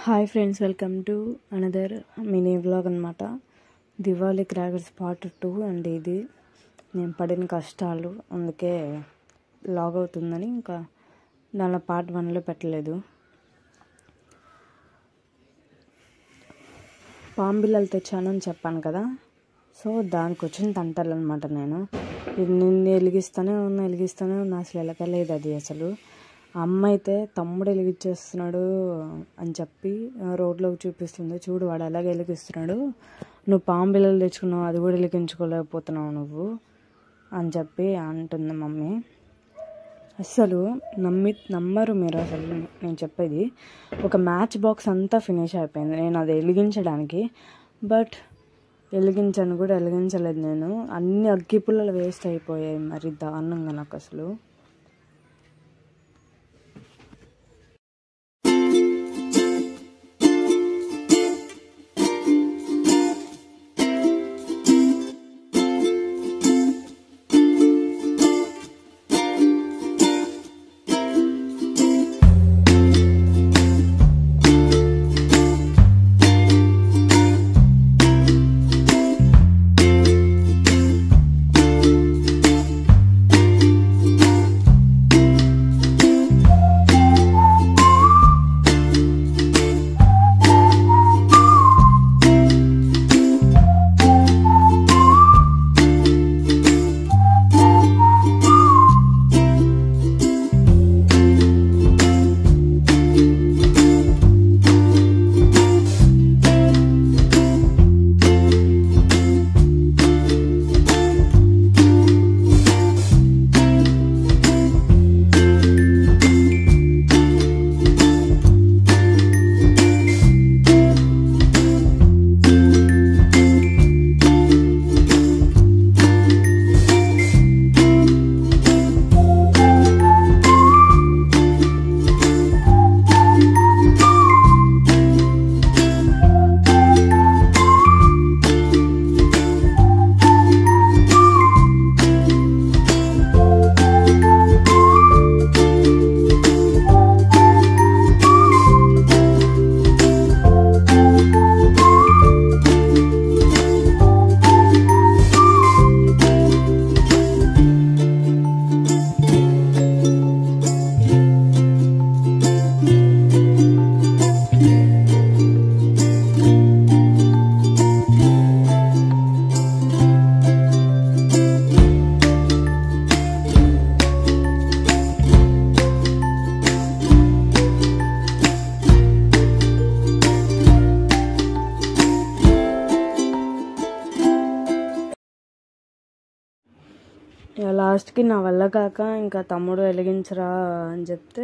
hi friends welcome to another mini vlog అనమాట Diwali crackers part two and ఇది నేను పడిన కష్టాలు అందుకే లాగ్ అవుతుందని ఇంకా దానిలో పార్ట్ వన్లో పెట్టలేదు పాంబిల్లలు తెచ్చానని చెప్పాను కదా సో దానికి వచ్చిన తంటలు అనమాట నేను ఇది నిన్ను వెలిగిస్తూనే ఉన్నా వెలిగిస్తూనే ఉన్నా అసలు ఎలకలేదు అది అసలు అమ్మ అయితే తమ్ముడు వెలిగించేస్తున్నాడు అని చెప్పి ఆ, రోడ్లోకి చూపిస్తుంది చూడు వాడు అలాగే వెలిగిస్తున్నాడు నువ్వు పాము బిల్లలు తెచ్చుకున్నావు అది కూడా వెలిగించుకోలేకపోతున్నావు నువ్వు అని చెప్పి అంటుంది మమ్మీ అసలు నమ్మి నమ్మరు మీరు అసలు నేను చెప్పేది ఒక మ్యాచ్ బాక్స్ అంతా ఫినిష్ అయిపోయింది నేను అది వెలిగించడానికి బట్ వెలిగించాను కూడా వెలిగించలేదు నేను అన్ని అగ్గి పుల్లలు వేస్ట్ అయిపోయాయి మరి దారుణంగా నాకు అసలు ఇక లాస్ట్కి నా వల్ల కాక ఇంకా తమ్ముడు వెలిగించరా అని చెప్తే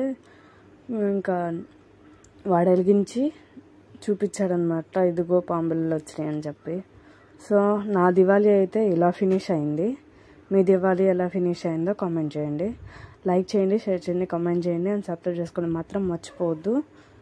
ఇంకా వాడు వెలిగించి చూపించాడనమాట ఇదిగో పాంబులు వచ్చినాయి అని చెప్పి సో నా దివాళీ అయితే ఇలా ఫినిష్ అయింది మీ దివాళీ ఎలా ఫినిష్ అయిందో కామెంట్ చేయండి లైక్ చేయండి షేర్ చేయండి కామెంట్ చేయండి అండ్ సబ్స్క్రైబ్ చేసుకోవడం మాత్రం మర్చిపోవద్దు